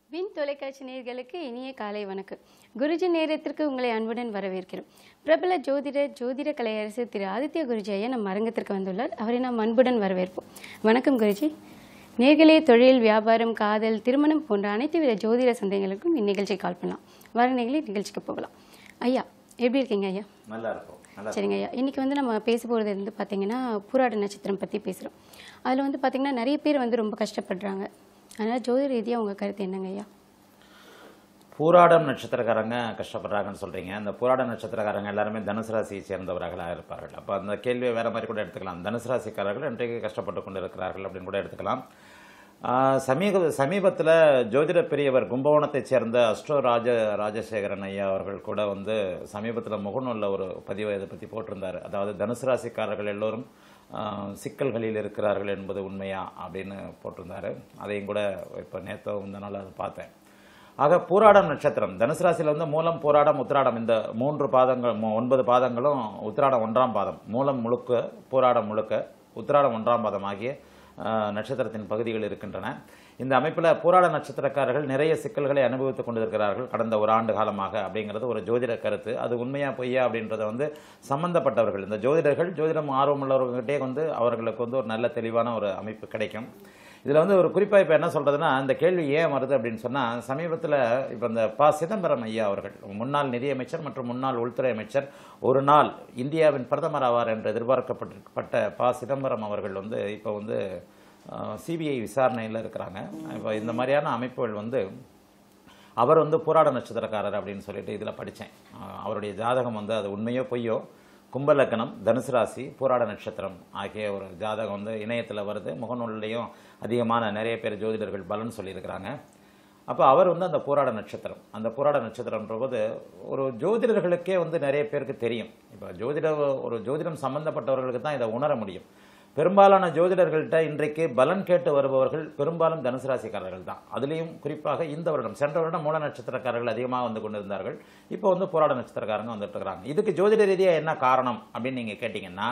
Win தொலைக்காட்சி நேயர்களுக்கு இனிய காலை வணக்கம் குருஜி நேரத்திற்கு உங்களை அன்புடன் வரவேற்கிறோம் பிரபல ஜோதிடர் ஜோதிட கலையரசு திரு ஆதித்ய குருஜி ஐயா நம் அரங்கத்திற்கு வந்துள்ளார் அவரை நாம் அன்புடன் வரவேற்போம் வணக்கம் குருஜி நேர்களே தொழில் வியாபாரம் காதல் திருமணம் போன்ற அனைத்து வித ஜோதிட சந்தேகங்களுக்கும் இந்நிகழ்ச்சியை கால் பண்ணலாம் வர நேர்களே நிகழ்ச்சிக்கு போகலாம் ஐயா எப்படி இருக்கீங்க ஐயா நல்லா இருக்கும் நல்லா சரிங்க ஐயா இன்னைக்கு வந்து நம்ம பேச போகிறது வந்து பார்த்தீங்கன்னா பூராட நட்சத்திரம் பற்றி பேசுகிறோம் அதில் வந்து பார்த்தீங்கன்னா நிறைய பேர் வந்து ரொம்ப கஷ்டப்படுறாங்க அதனால் ஜோதிட ரீதியாக உங்கள் கருத்து என்னங்க ஐயா பூராடம் நட்சத்திரக்காரங்க கஷ்டப்படுறாங்கன்னு சொல்றீங்க அந்த பூராடம் நட்சத்திரக்காரங்க எல்லாருமே தனுசு ராசியை சேர்ந்தவர்களாக இருப்பார்கள் அப்போ அந்த கேள்வியை வேற மாதிரி கூட எடுத்துக்கலாம் தனுசு ராசிக்காரர்கள் இன்றைக்கு கஷ்டப்பட்டு கொண்டு இருக்கிறார்கள் அப்படின்னு கூட எடுத்துக்கலாம் ஆஹ் சமீப சமீபத்தில் ஜோதிட பெரியவர் கும்பகோணத்தைச் சேர்ந்த அஸ்ட்ரோ ராஜ ராஜசேகரன் ஐயா அவர்கள் கூட வந்து சமீபத்தில் முகநூலில் ஒரு பதிவை இதை பற்றி போட்டிருந்தார் அதாவது தனுசு ராசிக்காரர்கள் எல்லோரும் ஆஹ் சிக்கல்களில் இருக்கிறார்கள் என்பது உண்மையா அப்படின்னு போட்டிருந்தாரு அதையும் கூட இப்போ நேற்றோ இந்த நாள் அதை பார்த்தேன் ஆக பூராடம் நட்சத்திரம் தனுசு ராசியில் வந்து மூலம் பூராடம் உத்திராடம் இந்த மூன்று பாதங்கள் மு- ஒன்பது பாதங்களும் உத்திராடம் ஒன்றாம் பாதம் மூலம் முழுக்க பூராடம் முழுக்க உத்திராடம் ஒன்றாம் பாதம் ஆகிய ஆஹ், நட்சத்திரத்தின் பகுதிகள் இருக்கின்றன இந்த அமைப்பில் பூராட நட்சத்திரக்காரர்கள் நிறைய சிக்கல்களை அனுபவித்துக் கொண்டிருக்கிறார்கள் கடந்த ஒரு ஆண்டு காலமாக அப்படிங்கிறது ஒரு ஜோதிட கருத்து அது உண்மையா பொய்யா அப்படின்றத வந்து சம்பந்தப்பட்டவர்கள் இந்த ஜோதிடர்கள் ஜோதிடம் ஆர்வமுள்ளவர்கிட்டே வந்து அவர்களுக்கு வந்து ஒரு நல்ல தெளிவான ஒரு அமைப்பு கிடைக்கும் இதில் வந்து ஒரு குறிப்பாக இப்போ என்ன சொல்கிறதுனா இந்த கேள்வி ஏன் வருது அப்படின்னு சொன்னால் சமீபத்தில் இப்போ இந்த ப சிதம்பரம் ஐயா அவர்கள் முன்னாள் நிதியமைச்சர் மற்றும் முன்னாள் உள்துறை அமைச்சர் ஒரு நாள் இந்தியாவின் பிரதமர் ஆவார் என்று எதிர்பார்க்கப்பட்ட ப சிதம்பரம் அவர்கள் வந்து இப்போ வந்து சிபிஐ விசாரணையில் இருக்கிறாங்க இப்போ இந்த மாதிரியான அமைப்புகள் வந்து அவர் வந்து போராட நட்சத்திரக்காரர் அப்படின்னு சொல்லிட்டு இதில் படித்தேன் அவருடைய ஜாதகம் வந்து அது உண்மையோ பொய்யோ கும்பலக்கணம் தனுசு ராசி போராட நட்சத்திரம் ஆகிய ஒரு ஜாதகம் வந்து இணையத்தில் வருது முகநூல்லையும் அதிகமான நிறைய பேர் ஜோதிடர்கள் பலன் சொல்லியிருக்கிறாங்க அப்போ அவர் வந்து அந்த போராட நட்சத்திரம் அந்த போராட நட்சத்திரம்ன்ற போது ஒரு ஜோதிடர்களுக்கே வந்து நிறைய பேருக்கு தெரியும் இப்போ ஜோதிட ஒரு ஜோதிடம் சம்பந்தப்பட்டவர்களுக்கு தான் இதை உணர முடியும் பெரும்பாலான ஜோதிடர்கள்ட்ட இன்றைக்கு பலன் கேட்டு வருபவர்கள் பெரும்பாலும் தனுசு ராசிக்காரர்கள் தான் அதுலேயும் குறிப்பாக இந்த வருடம் சென்ற வருடம் மூல நட்சத்திரக்காரர்கள் அதிகமாக வந்து கொண்டிருந்தார்கள் இப்போ வந்து போராட நட்சத்திரக்காரங்க வந்துட்டு இருக்கிறாங்க இதுக்கு ஜோதிட ரீதியாக என்ன காரணம் அப்படின்னு நீங்கள் கேட்டிங்கன்னா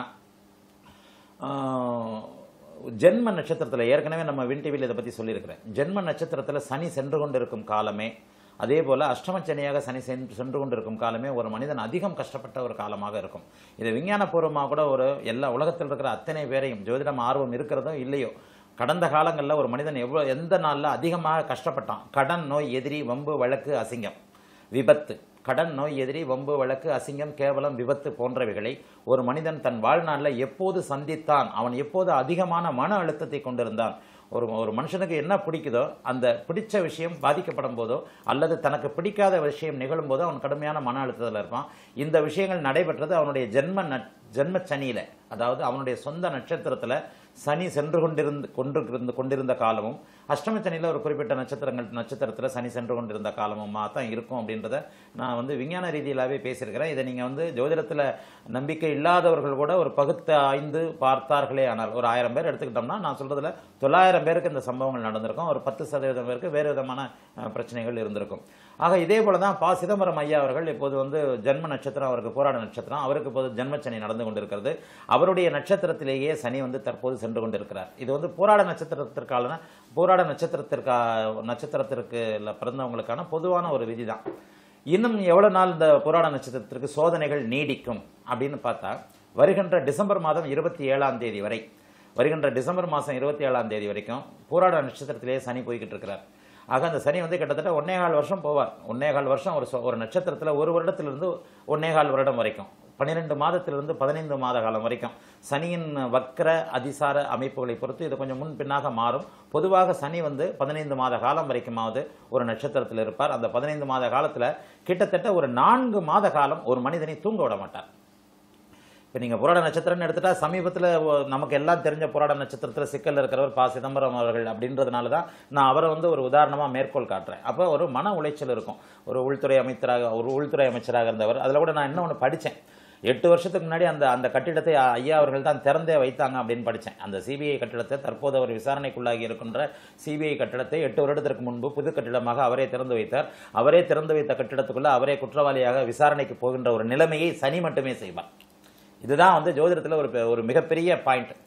ஆஹ், ஜென்ம நட்சத்திரத்தில் ஏற்கனவே நம்ம வின் டிவியில் இதை பற்றி சொல்லியிருக்கிறேன் ஜென்ம நட்சத்திரத்தில் சனி சென்று கொண்டிருக்கும் காலமே அதே போல அஷ்டமச்சனியாக சனி சென்று சென்று கொண்டிருக்கும் காலமே ஒரு மனிதன் அதிகம் கஷ்டப்பட்ட ஒரு காலமாக இருக்கும் இது விஞ்ஞானபூர்வமாக கூட ஒரு எல்லா உலகத்தில் இருக்கிற அத்தனை பேரையும் ஜோதிடம் ஆர்வம் இருக்கிறதோ இல்லையோ கடந்த காலங்களில் ஒரு மனிதன் எவ்வளோ எந்த நாளில் அதிகமாக கஷ்டப்பட்டான் கடன் நோய் எதிரி வம்பு வழக்கு அசிங்கம் விபத்து கடன் நோய் எதிரி வம்பு வழக்கு அசிங்கம் கேவலம் விபத்து போன்றவைகளை ஒரு மனிதன் தன் வாழ்நாளில் எப்போது சந்தித்தான் அவன் எப்போது அதிகமான மன அழுத்தத்தை கொண்டிருந்தான் ஒரு ஒரு மனுஷனுக்கு என்ன பிடிக்குதோ அந்த பிடிச்ச விஷயம் பாதிக்கப்படும் போதோ அல்லது தனக்கு பிடிக்காத விஷயம் நிகழும் போதோ அவன் கடுமையான மன அழுத்தத்தில் இருப்பான் இந்த விஷயங்கள் நடைபெற்றது அவனுடைய ஜென்ம நட் ஜென்ம சனியில அதாவது அவனுடைய சொந்த நட்சத்திரத்துல சனி சென்று கொண்டிருந்து கொண்டிருந்து கொண்டிருந்த காலமும் அஷ்டம சனியில் ஒரு குறிப்பிட்ட நட்சத்திரங்கள் நட்சத்திரத்தில் சனி சென்று கொண்டிருந்த காலமுமா தான் இருக்கும் அப்படின்றத நான் வந்து விஞ்ஞான ரீதியிலாவே பேசியிருக்கிறேன் இதை நீங்கள் வந்து ஜோதிடத்தில் நம்பிக்கை இல்லாதவர்கள் கூட ஒரு பகுத்த ஆய்ந்து பார்த்தார்களே ஆனால் ஒரு ஆயிரம் பேர் எடுத்துக்கிட்டோம்னா நான் சொல்றதுல தொள்ளாயிரம் பேருக்கு இந்த சம்பவங்கள் நடந்திருக்கும் ஒரு பத்து சதவீதம் பேருக்கு வேறு விதமான அஹ், பிரச்சனைகள் இருந்திருக்கும் ஆக இதே போல தான் பா சிதம்பரம் ஐயா அவர்கள் இப்போது வந்து ஜென்ம நட்சத்திரம் அவருக்கு போராட நட்சத்திரம் அவருக்கு இப்போது ஜென்மச்சனி நடந்து கொண்டிருக்கிறது அவருடைய நட்சத்திரத்திலேயே சனி வந்து தற்போது சென்று கொண்டிருக்கிறார் இது வந்து போராட நட்சத்திரத்திற்கான போராட நட்சத்திரத்திற்கா நட்சத்திரத்திற்கு பிறந்தவங்களுக்கான பொதுவான ஒரு விதிதான் இன்னும் எவ்வளவு நாள் இந்த போராட நட்சத்திரத்திற்கு சோதனைகள் நீடிக்கும் அப்படின்னு பார்த்தா வருகின்ற டிசம்பர் மாதம் இருபத்தி ஏழாம் தேதி வரை வருகின்ற டிசம்பர் மாதம் இருபத்தி ஏழாம் தேதி வரைக்கும் போராட நட்சத்திரத்திலேயே சனி போய்கிட்டு இருக்கிறார் ஆக அந்த சனி வந்து கிட்டத்தட்ட ஒன்னேகால் வருஷம் போவார் ஒன்னேகால் வருஷம் ஒரு சொ- ஒரு நட்சத்திரத்தில் ஒரு வருடத்திலிருந்து ஒன்னேகால் வருடம் வரைக்கும் பன்னிரெண்டு மாதத்திலிருந்து பதினைந்து மாத காலம் வரைக்கும் சனியின் வக்ர அதிசார அமைப்புகளை பொறுத்து இது கொஞ்சம் முன் பின்னாக மாறும் பொதுவாக சனி வந்து பதினைந்து மாத காலம் வரைக்குமாவது ஒரு நட்சத்திரத்தில் இருப்பார் அந்த பதினைந்து மாத காலத்தில் கிட்டத்தட்ட ஒரு நான்கு மாத காலம் ஒரு மனிதனை தூங்க விட மாட்டார் இப்போ நீங்கள் புராட நட்சத்திரம்னு எடுத்துட்டா சமீபத்தில் நமக்கு எல்லாம் தெரிஞ்ச புராட நட்சத்திரத்தில் சிக்கல் இருக்கிறவர் பா சிதம்பரம் அவர்கள் அப்படின்றதுனால தான் நான் அவரை வந்து ஒரு உதாரணமாக மேற்கோள் காட்டுறேன் அப்போ ஒரு மன உளைச்சல் இருக்கும் ஒரு உள்துறை அமைச்சராக ஒரு உள்துறை அமைச்சராக இருந்தவர் அதில் கூட நான் இன்னும் ஒன்று படித்தேன் எட்டு வருஷத்துக்கு முன்னாடி அந்த அந்த கட்டிடத்தை ஐயா அவர்கள் தான் திறந்தே வைத்தாங்க அப்படின்னு படித்தேன் அந்த சிபிஐ கட்டிடத்தை தற்போது அவர் விசாரணைக்குள்ளாகி இருக்கின்ற சிபிஐ கட்டிடத்தை எட்டு வருடத்திற்கு முன்பு புது கட்டிடமாக அவரே திறந்து வைத்தார் அவரே திறந்து வைத்த கட்டிடத்துக்குள்ள அவரே குற்றவாளியாக விசாரணைக்கு போகின்ற ஒரு நிலைமையை சனி மட்டுமே செய்வார் இதுதான் வந்து ஜோதிடத்தில் ஒரு பெ- ஒரு மிகப்பெரிய பாயிண்ட்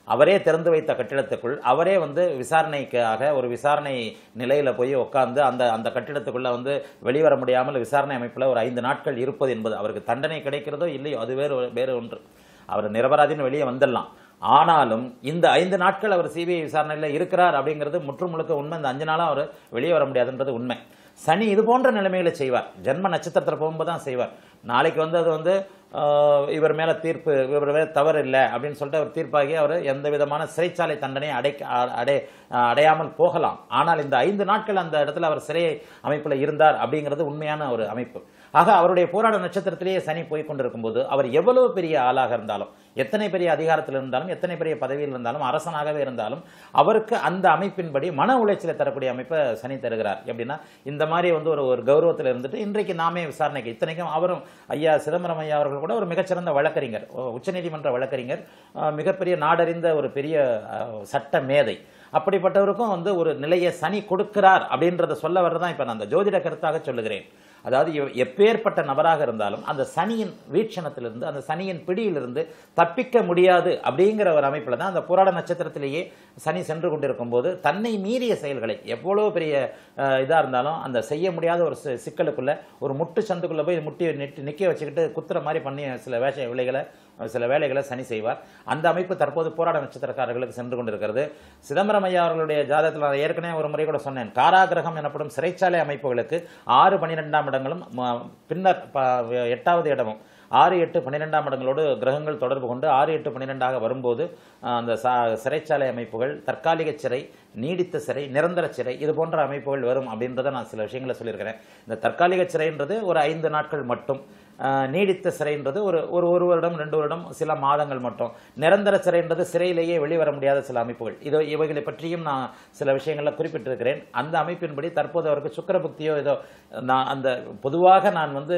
அவரே திறந்து வைத்த கட்டிடத்துக்குள் அவரே வந்து விசாரணைக்காக ஒரு விசாரணை நிலையில போய் உட்கார்ந்து அந்த அந்த கட்டிடத்துக்குள்ள வந்து வெளிவர முடியாமல் விசாரணை அமைப்புல ஒரு ஐந்து நாட்கள் இருப்பது என்பது அவருக்கு தண்டனை கிடைக்கிறதோ இல்லையோ அது வேறு வேறு ஒன்று அவர் நிரபராதின்னு வெளியே வந்துடலாம் ஆனாலும் இந்த ஐந்து நாட்கள் அவர் சிபிஐ விசாரணையில் இருக்கிறார் அப்படிங்கிறது முற்று முழுக்க உண்மை இந்த அஞ்சு நாளும் அவர் வெளியே வர முடியாதுன்றது உண்மை சனி இது போன்ற நிலைமைகளை செய்வார் ஜென்ம நட்சத்திரத்தில் போகும்போது தான் செய்வார் நாளைக்கு வந்து அது வந்து ஆஹ், இவர் மேல தீர்ப்பு இவர் மேல தவறு இல்லை அப்படின்னு சொல்லிட்டு அவர் தீர்ப்பாகி அவர் எந்த விதமான சிறைச்சாலை தண்டனையை அடை அடை அடையாமல் போகலாம் ஆனால் இந்த ஐந்து நாட்கள் அந்த இடத்துல அவர் சிறை அமைப்புல இருந்தார் அப்படிங்கிறது உண்மையான ஒரு அமைப்பு ஆக அவருடைய போராட நட்சத்திரத்திலேயே சனி போய் கொண்டிருக்கும் போது அவர் எவ்வளவு பெரிய ஆளாக இருந்தாலும் எத்தனை பெரிய அதிகாரத்தில் இருந்தாலும் எத்தனை பெரிய பதவியில் இருந்தாலும் அரசனாகவே இருந்தாலும் அவருக்கு அந்த அமைப்பின்படி மன உளைச்சலை தரக்கூடிய அமைப்பை சனி தருகிறார் எப்படின்னா இந்த மாதிரி வந்து ஒரு ஒரு கௌரவத்தில் இருந்துட்டு இன்றைக்கு நாமே விசாரணைக்கு இத்தனைக்கும் அவரும் ஐயா சிதம்பரம் ஐயா அவர்கள் கூட ஒரு மிகச்சிறந்த வழக்கறிஞர் ஓ, உச்சநீதிமன்ற வழக்கறிஞர் அஹ், மிகப்பெரிய நாடறிந்த ஒரு பெரிய அஹ், சட்ட மேதை அப்படிப்பட்டவருக்கும் வந்து ஒரு நிலையை சனி கொடுக்கிறார் அப்படின்றத சொல்ல வர்றதான் இப்ப நான் அந்த ஜோதிட கருத்தாக சொல்லுகிறேன் அதாவது எ- எப்பேற்பட்ட நபராக இருந்தாலும் அந்த சனியின் வீட்சணத்திலிருந்து அந்த சனியின் பிடியிலிருந்து தப்பிக்க முடியாது அப்படிங்கிற ஒரு அமைப்புல தான் அந்த புராட நட்சத்திரத்திலேயே சனி சென்று கொண்டிருக்கும் போது தன்னை மீறிய செயல்களை எவ்வளவு பெரிய அஹ், இதா இருந்தாலும் அந்த செய்ய முடியாத ஒரு சி- சிக்கலுக்குள்ள ஒரு முட்டு சந்துக்குள்ள போய் முட்டி நிட்டு நிக்க வச்சுக்கிட்டு குத்துற மாதிரி பண்ணி சில வேஷ விலைகளை சில வேலைகளை சனி செய்வார் அந்த அமைப்பு தற்போது போராட நட்சத்திரக்காரர்களுக்கு சென்று கொண்டிருக்கிறது சிதம்பரம் ஐயா அவர்களுடைய ஜாதகத்தில் நான் ஏற்கனவே ஒரு முறை கூட சொன்னேன் காராகிரகம் எனப்படும் சிறைச்சாலை அமைப்புகளுக்கு ஆறு பன்னிரெண்டாம் இடங்களும் ம- பின்னர் ப- எட்டாவது இடமும் ஆறு எட்டு பன்னிரெண்டாம் இடங்களோடு கிரகங்கள் தொடர்பு கொண்டு ஆறு எட்டு பன்னிரெண்டாக வரும்போது அஹ், அந்த சா- சிறைச்சாலை அமைப்புகள் தற்காலிக சிறை நீடித்த சிறை நிரந்தர சிறை இது போன்ற அமைப்புகள் வரும் அப்படின்றத நான் சில விஷயங்களை சொல்லியிருக்கிறேன் இந்த தற்காலிக சிறைன்றது ஒரு ஐந்து நாட்கள் மட்டும் அஹ், நீடித்த சிறைன்றது ஒரு ஒரு ஒரு வருடம் ரெண்டு வருடம் சில மாதங்கள் மட்டும் நிரந்தர சிறைன்றது சிறையிலேயே வெளிவர முடியாத சில அமைப்புகள் இதோ இவைகளை பற்றியும் நான் சில விஷயங்களில் குறிப்பிட்டிருக்கிறேன் அந்த அமைப்பின்படி தற்போது அவருக்கு சுக்கிரபுக்தியோ ஏதோ நான் அந்த பொதுவாக நான் வந்து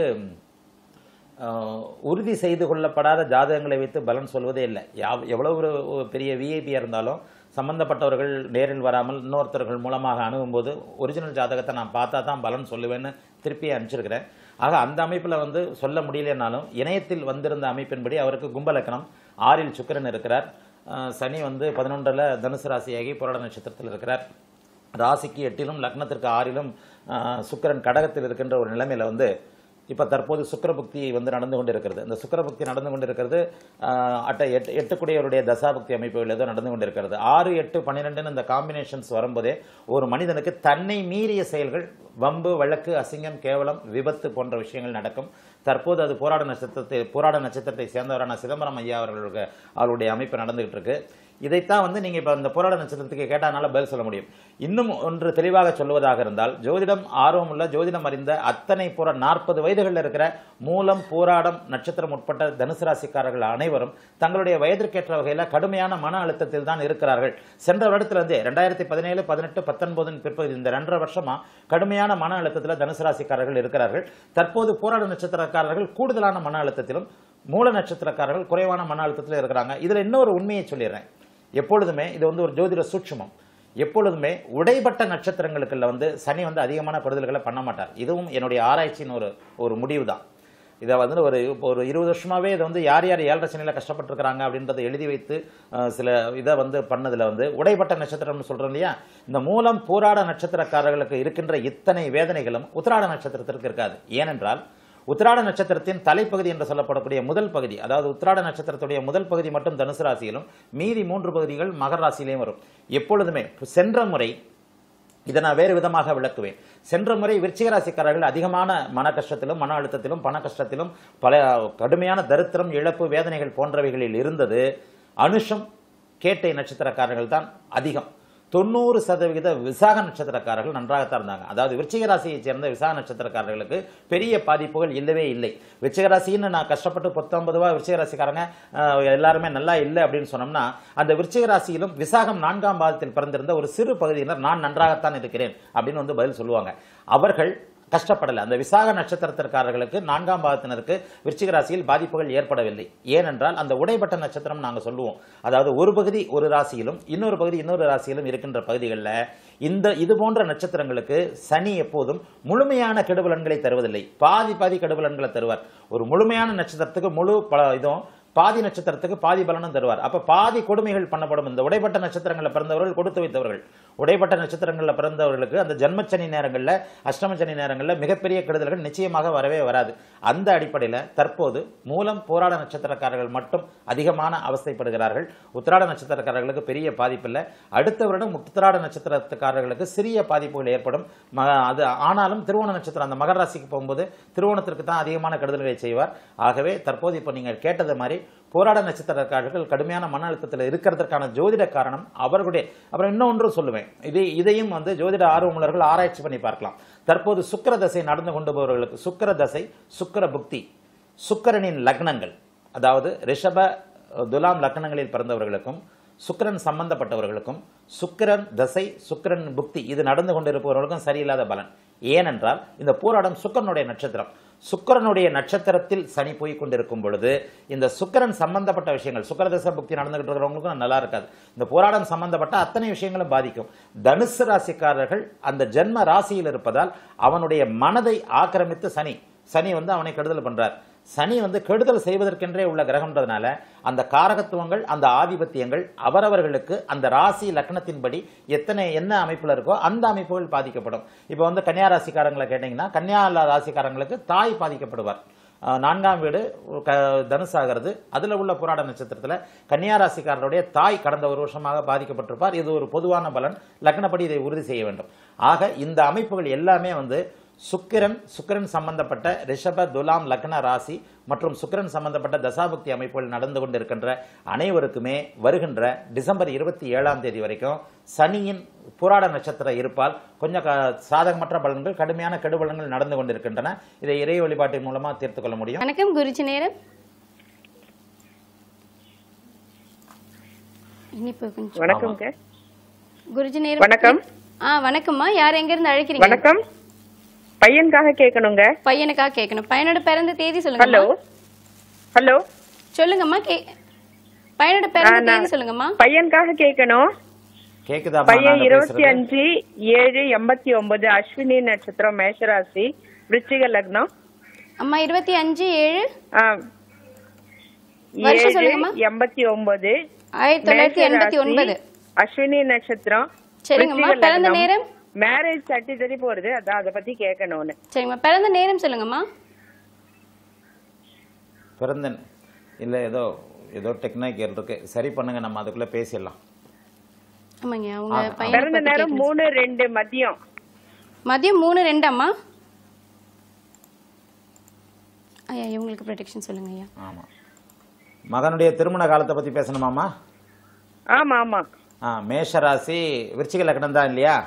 ஆஹ், உறுதி செய்து கொள்ளப்படாத ஜாதகங்களை வைத்து பலன் சொல்வதே இல்லை யாவ்- எவ்வளவு ஒரு ஒரு பெரிய விஐபியாக இருந்தாலும் சம்பந்தப்பட்டவர்கள் நேரில் வராமல் இன்னொருத்தர்கள் மூலமாக அணுகும்போது ஒரிஜினல் ஜாதகத்தை நான் பார்த்தா தான் பலன் சொல்லுவேன்னு திருப்பி அனுப்பிச்சிருக்கிறேன் ஆக அந்த அமைப்பில் வந்து சொல்ல முடியலனாலும் இணையத்தில் வந்திருந்த அமைப்பின்படி அவருக்கு கும்பலக்கணம் ஆறில் சுக்கிரன் இருக்கிறார் ஆஹ், சனி வந்து பதினொன்றில் தனுசு ராசியாகி புராட நட்சத்திரத்தில் இருக்கிறார் ராசிக்கு எட்டிலும் லக்னத்திற்கு ஆறிலும் ஆஹ், சுக்கிரன் கடகத்தில் இருக்கின்ற ஒரு நிலைமையில வந்து இப்ப தற்போது சுக்கிரபுக்தி வந்து நடந்து கொண்டிருக்கிறது இந்த சுக்கிரபுக்தி நடந்து கொண்டிருக்கிறது ஆஹ், அட்ட எட்டு எட்டுக்குடியவருடைய தசாபுக்தி அமைப்புகள் ஏதோ நடந்து கொண்டிருக்கிறது ஆறு எட்டு பன்னிரெண்டுன்னு இந்த காம்பினேஷன்ஸ் வரும்போதே ஒரு மனிதனுக்கு தன்னை மீறிய செயல்கள் வம்பு வழக்கு அசிங்கம் கேவலம் விபத்து போன்ற விஷயங்கள் நடக்கும் தற்போது அது போராட நட்சத்திரத்தை போராட நட்சத்திரத்தை சேர்ந்தவரான சிதம்பரம் ஐயா அவர்களுக்கு அவருடைய அமைப்பு நடந்துகிட்டு இருக்கு இதைத்தான் வந்து நீங்க இப்ப இந்த போராட நட்சத்திரத்துக்கு கேட்டானால பதில் சொல்ல முடியும் இன்னும் ஒன்று தெளிவாக சொல்லுவதாக இருந்தால் ஜோதிடம் ஆர்வம் உள்ள ஜோதிடம் அறிந்த அத்தனை புற நாற்பது வயதுகளில் இருக்கிற மூலம் போராடம் நட்சத்திரம் உட்பட்ட தனுசு ராசிக்காரர்கள் அனைவரும் தங்களுடைய வயதிற்கேற்ற வகையில் கடுமையான மன அழுத்தத்தில் தான் இருக்கிறார்கள் சென்ற வருடத்துல இருந்தே ரெண்டாயிரத்தி பதினேழு பதினெட்டு பத்தொன்பதின் பிற்பகுதி இந்த ரெண்டரை வருஷமா கடுமையான மன அழுத்தத்தில் தனுசு ராசிக்காரர்கள் இருக்கிறார்கள் தற்போது போராட நட்சத்திரக்காரர்கள் கூடுதலான மன அழுத்தத்திலும் மூல நட்சத்திரக்காரர்கள் குறைவான மன அழுத்தத்தில் இருக்கிறாங்க இதுல இன்னொரு உண்மையை சொல்லிடுறேன் எப்பொழுதுமே இது வந்து ஒரு ஜோதிட சூட்சுமம் எப்பொழுதுமே உடைப்பட்ட நட்சத்திரங்களுக்குள்ள வந்து சனி வந்து அதிகமான படுதல்களை பண்ண மாட்டார் இதுவும் என்னுடைய ஆராய்ச்சியின் ஒரு ஒரு முடிவு தான் இதை வந்து ஒரு இப்போ ஒரு இருபது வருஷமாவே இதை வந்து யார் யார் ஏழரை சனியில் கஷ்டப்பட்டிருக்கிறாங்க அப்படின்றத எழுதி வைத்து அஹ், சில இதை வந்து பண்ணதுல வந்து உடைப்பட்ட நட்சத்திரம்னு சொல்றோம் இல்லையா இந்த மூலம் போராட நட்சத்திரக்காரர்களுக்கு இருக்கின்ற இத்தனை வேதனைகளும் உத்திராட நட்சத்திரத்திற்கு இருக்காது ஏனென்றால் உத்திராட நட்சத்திரத்தின் தலைப்பகுதி என்று சொல்லப்படக்கூடிய முதல் பகுதி அதாவது உத்திராட நட்சத்திரத்துடைய முதல் பகுதி மட்டும் தனுசு ராசியிலும் மீதி மூன்று பகுதிகள் மகர ராசியிலையும் வரும் எப்பொழுதுமே சென்ற முறை இதை நான் வேறு விதமாக விளக்குவேன் சென்ற முறை விருச்சிக ராசிக்காரர்கள் அதிகமான மன கஷ்டத்திலும் மன அழுத்தத்திலும் பண கஷ்டத்திலும் பல கடுமையான தரித்திரம் இழப்பு வேதனைகள் போன்றவைகளில் இருந்தது அனுஷம் கேட்டை நட்சத்திரக்காரர்கள் தான் அதிகம் தொண்ணூறு சதவிகித விசாக நட்சத்திரக்காரர்கள் நன்றாகத்தான் இருந்தாங்க அதாவது விருச்சிக ராசியைச் சேர்ந்த விசாக நட்சத்திரக்காரர்களுக்கு பெரிய பாதிப்புகள் இல்லவே இல்லை விருச்சிக ராசின்னு நான் கஷ்டப்பட்டு பத்தொன்பதுவா விருச்சிக ராசிக்காரங்க அஹ், எல்லாருமே நல்லா இல்லை அப்படின்னு சொன்னோம்னா அந்த விருச்சிக ராசியிலும் விசாகம் நான்காம் பாதத்தில் பிறந்திருந்த ஒரு சிறு பகுதியினர் நான் நன்றாகத்தான் இருக்கிறேன் அப்படின்னு வந்து பதில் சொல்லுவாங்க அவர்கள் கஷ்டப்படல அந்த விசாக நட்சத்திரத்திற்காரர்களுக்கு நான்காம் பாதத்தினருக்கு விருச்சிக ராசியில் பாதிப்புகள் ஏற்படவில்லை ஏனென்றால் அந்த உடைப்பட்ட நட்சத்திரம் நாங்க சொல்லுவோம் அதாவது ஒரு பகுதி ஒரு ராசியிலும் இன்னொரு பகுதி இன்னொரு ராசியிலும் இருக்கின்ற பகுதிகளில் இந்த இது போன்ற நட்சத்திரங்களுக்கு சனி எப்போதும் முழுமையான கெடுபலன்களை தருவதில்லை பாதி பாதி கெடுபலன்களை தருவார் ஒரு முழுமையான நட்சத்திரத்துக்கு முழு பல இதுவும் பாதி நட்சத்திரத்துக்கு பாதி பலனும் தருவார் அப்ப பாதி கொடுமைகள் பண்ணப்படும் இந்த உடைப்பட்ட நட்சத்திரங்களில் பிறந்தவர்கள் கொடுத்து வைத்தவர்கள் உடைப்பட்ட நட்சத்திரங்களில் பிறந்தவர்களுக்கு அந்த ஜன்மச்சனி நேரங்களில் அஷ்டமச்சனி நேரங்களில் மிகப்பெரிய கெடுதல்கள் நிச்சயமாக வரவே வராது அந்த அடிப்படையில் தற்போது மூலம் போராட நட்சத்திரக்காரர்கள் மட்டும் அதிகமான அவஸ்தைப்படுகிறார்கள் உத்திராட நட்சத்திரக்காரர்களுக்கு பெரிய பாதிப்பில்லை அடுத்த வருடம் உத்திராட நட்சத்திரத்துக்காரர்களுக்கு சிறிய பாதிப்புகள் ஏற்படும் ம- அது ஆனாலும் திருவோண நட்சத்திரம் அந்த மகர ராசிக்கு போகும்போது திருவோணத்திற்கு தான் அதிகமான கெடுதல்களை செய்வார் ஆகவே தற்போது இப்போ நீங்கள் கேட்டது மாதிரி போராட நட்சத்திரக்காரர்கள் கடுமையான மன அழுத்தத்தில் இருக்கிறதுக்கான ஜோதிட காரணம் அவர்களுடைய அப்புறம் இன்னொன்று சொல்லுவேன் இது இதையும் வந்து ஜோதிட ஆர்வமுள்ளர்கள் ஆராய்ச்சி பண்ணி பார்க்கலாம் தற்போது சுக்கிர தசை நடந்து கொண்டு போபவர்களுக்கு சுக்கிர தசை சுக்கிர புக்தி சுக்கிரனின் லக்னங்கள் அதாவது ரிஷப துலாம் லக்னங்களில் பிறந்தவர்களுக்கும் சுக்கிரன் சம்பந்தப்பட்டவர்களுக்கும் சுக்கிரன் தசை சுக்கிரன் புக்தி இது நடந்து கொண்டிருப்பவர்களுக்கும் சரியில்லாத பலன் ஏனென்றால் இந்த போராட்டம் சுக்கிரனுடைய நட்சத்திரம் சுக்கிரனுடைய நட்சத்திரத்தில் சனி போய் கொண்டிருக்கும் பொழுது இந்த சுக்கிரன் சம்பந்தப்பட்ட விஷயங்கள் சுக்கிர தசை புக்தி நடந்துகிட்டு இருக்கிறவங்களுக்கும் நல்லா இருக்காது இந்த போராட்டம் சம்பந்தப்பட்ட அத்தனை விஷயங்களும் பாதிக்கும் தனுசு ராசிக்காரர்கள் அந்த ஜென்ம ராசியில் இருப்பதால் அவனுடைய மனதை ஆக்கிரமித்து சனி சனி வந்து அவனை கெடுதல் பண்றார் சனி வந்து கெடுதல் செய்வதற்கென்றே உள்ள கிரகம்ன்றதுனால அந்த காரகத்துவங்கள் அந்த ஆதிபத்தியங்கள் அவரவர்களுக்கு அந்த ராசி லக்னத்தின்படி எத்தனை என்ன அமைப்புல இருக்கோ அந்த அமைப்புகள் பாதிக்கப்படும் இப்போ வந்து கன்னியா ராசிக்காரங்களை கேட்டீங்கன்னா கன்னியா ராசிக்காரங்களுக்கு தாய் பாதிக்கப்படுவார் அஹ் நான்காம் வீடு க தனுசு ஆகிறது அதில் உள்ள புராட நட்சத்திரத்தில் கன்னியா ராசிக்காரருடைய தாய் கடந்த ஒரு வருஷமாக பாதிக்கப்பட்டிருப்பார் இது ஒரு பொதுவான பலன் லக்னப்படி இதை உறுதி செய்ய வேண்டும் ஆக இந்த அமைப்புகள் எல்லாமே வந்து சுக்கிரன் சுக்கிரன் சம்பந்தப்பட்ட ரிஷப துலாம் லக்ன ராசி மற்றும் சுக்கிரன் சம்பந்தப்பட்ட தசாபுக்தி அமைப்புகள் நடந்து கொண்டிருக்கின்ற அனைவருக்குமே வருகின்ற டிசம்பர் இருபத்தி ஏழாம் தேதி வரைக்கும் சனியின் புராட நட்சத்திரம் இருப்பால் கொஞ்சம் க- சாதகமற்ற பலன்கள் கடுமையான கெடுபலன்கள் நடந்து கொண்டிருக்கின்றன இதை இறை வழிபாட்டின் மூலமா தீர்த்து கொள்ள முடியும் வணக்கம் குருஜி நேரம் இனிப்பு கொஞ்சம் வணக்கம்ங்க குருஜி நேரம் வணக்கம். ஆ வணக்கம்மா யார் எங்க இருந்து அழைக்கிறீங்க வணக்கம் பையனுக்காக கேட்கணுங்க பையனுக்காக கேட்கணும் பையனோட பிறந்த தேதி சொல்லுங்க ஹலோ ஹலோ சொல்லுங்கம்மா கே பையனோட பிறந்த தேதி சொல்லுங்கம்மா பையனுக்காக கேட்கணும் கேக்குதா பையன் இருபத்தி அஞ்சு ஏழு எண்பத்தி ஒன்பது அஸ்வினி நட்சத்திரம் மேஷராசி விருச்சிக லக்னம் அம்மா இருபத்தி அஞ்சு ஏழு ஆ, வருஷம் ஏழு சொல்லுங்கம்மா. எண்பத்தி ஒன்பது ஆயிரத்தி தொள்ளாயிரத்தி எண்பத்தி ஒன்பது அஸ்வினி நட்சத்திரம் சரிங்கம்மா விருச்சிக பிறந்த லக்னம். நேரம் மேரேஜ் சர்டிஃபிகேட் போறது அதான் அதை பத்தி கேட்கணும்னு சரிங்கம்மா பிறந்த நேரம் சொல்லுங்கம்மா பிறந்தன் இல்ல ஏதோ ஏதோ டெக்னிக்கல் இருக்கு சரி பண்ணுங்க நம்ம அதுக்குள்ள பேசிடலாம் ஆமாங்க அவங்க பிறந்த பையனை நேரம் மூணு ரெண்டு மதியம் மதியம் மூணு ரெண்டாம்மா ஐயா இவங்களுக்கு ப்ரொடெக்ஷன் சொல்லுங்க ஐயா ஆமா மகனுடைய திருமண காலத்தை பத்தி பேசணுமாமா ஆமா ஆமா ஆ மேஷராசி விருச்சிக லக்னம் தான் இல்லையா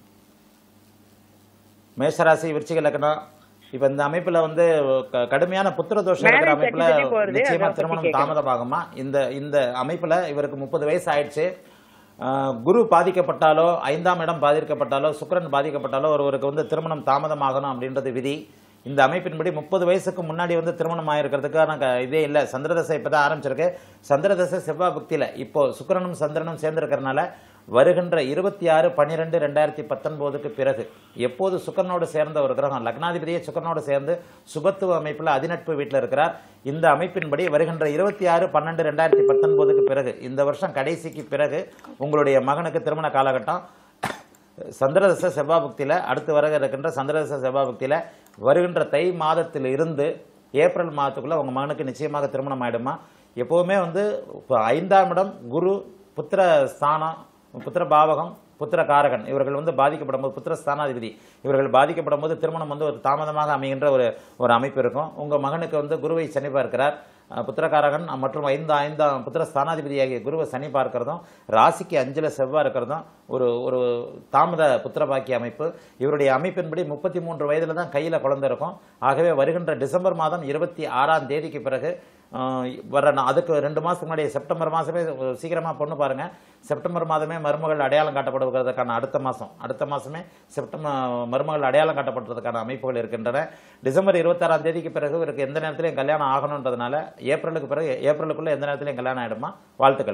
மேஷராசி விருச்சிக லக்னம் இப்ப இந்த அமைப்புல வந்து க- கடுமையான புத்திர தோஷம் இருக்கிற Marriage அமைப்புல certificate போறது, நிச்சயமா அதை பத்தி திருமணம் கேட்கணும். தாமதமாகுமா இந்த இந்த அமைப்புல இவருக்கு முப்பது வயசு ஆயிடுச்சு ஆ, குரு பாதிக்கப்பட்டாலோ ஐந்தாம் இடம் பாதிக்கப்பட்டாலோ சுக்கிரன் பாதிக்கப்பட்டாலோ ஒருவருக்கு வந்து திருமணம் தாமதமாகணும் அப்படின்றது விதி இந்த அமைப்பின்படி முப்பது வயசுக்கு முன்னாடி வந்து திருமணம் ஆயிருக்கிறதுக்கான க- இதே இல்லை சந்திரதசை இப்பதான் ஆரம்பிச்சிருக்கு சந்திரதசை செவ்வாய் புக்தியில இப்போ சுக்கிரனும் சந்திரனும் சேர்ந்திருக்கிறதுனால வருகின்ற இருபத்தி ஆறு பன்னிரெண்டு ரெண்டாயிரத்தி பத்தொன்பதுக்கு பிறகு எப்போது சுக்கரனோடு சேர்ந்த ஒரு கிரகம் லக்னாதிபதியே சுக்கரனோடு சேர்ந்து சுபத்துவ அமைப்பில் அதிநட்பு வீட்டில் இருக்கிறார் இந்த அமைப்பின்படி வருகின்ற இருபத்தி ஆறு பன்னெண்டு ரெண்டாயிரத்தி பத்தொன்பதுக்கு பிறகு இந்த வருஷம் கடைசிக்கு பிறகு உங்களுடைய மகனுக்கு திருமண காலகட்டம் சந்திரதச செவ்வாபக்தியில் அடுத்து வர இருக்கின்ற சந்திரதச செவ்வாபக்தியில் வருகின்ற தை மாதத்தில் இருந்து ஏப்ரல் மாதத்துக்குள்ள உங்க மகனுக்கு நிச்சயமாக திருமணம் ஆயிடுமா எப்பவுமே வந்து இப்போ ஐந்தாம் இடம் குரு புத்திர ஸ்தானம் புத்திர பாவகம் புத்திர காரகன் இவர்கள் வந்து பாதிக்கப்படும் போது புத்திர ஸ்தானாதிபதி இவர்கள் பாதிக்கப்படும் போது திருமணம் வந்து ஒரு தாமதமாக அமைகின்ற ஒரு ஒரு அமைப்பு இருக்கும் உங்க மகனுக்கு வந்து குருவை சனி பார்க்கிறார் அஹ் புத்திரகாரகன் மற்றும் ஐந்து ஐந்தாம் புத்திர ஸ்தானாதிபதியாகிய குருவை சனி பார்க்கிறதும் ராசிக்கு அஞ்சுல செவ்வாய் இருக்கிறதும் ஒரு ஒரு தாமத புத்திர பாக்கிய அமைப்பு இவருடைய அமைப்பின்படி முப்பத்தி மூன்று வயதுல தான் கையில குழந்தை இருக்கும் ஆகவே வருகின்ற டிசம்பர் மாதம் இருபத்தி ஆறாம் தேதிக்கு பிறகு அஹ், வர நா- அதுக்கு ரெண்டு மாசத்துக்கு முன்னாடி செப்டம்பர் மாசமே சீக்கிரமா பொண்ணு பாருங்க செப்டம்பர் மாதமே மருமகள் அடையாளம் காட்டப்படுவதற்கான அடுத்த மாசம் அடுத்த மாசமே செப்டம்பர் மருமகள் அடையாளம் காட்டப்படுறதுக்கான அமைப்புகள் இருக்கின்றன டிசம்பர் இருபத்தாறாம் தேதிக்கு பிறகு இவருக்கு எந்த நேரத்திலையும் கல்யாணம் ஆகணுன்றதுனால ஏப்ரலுக்கு பிறகு ஏப்ரலுக்குள்ள எந்த நேரத்திலையும் கல்யாணம் ஆயிடுமா வாழ்த்துக்கள்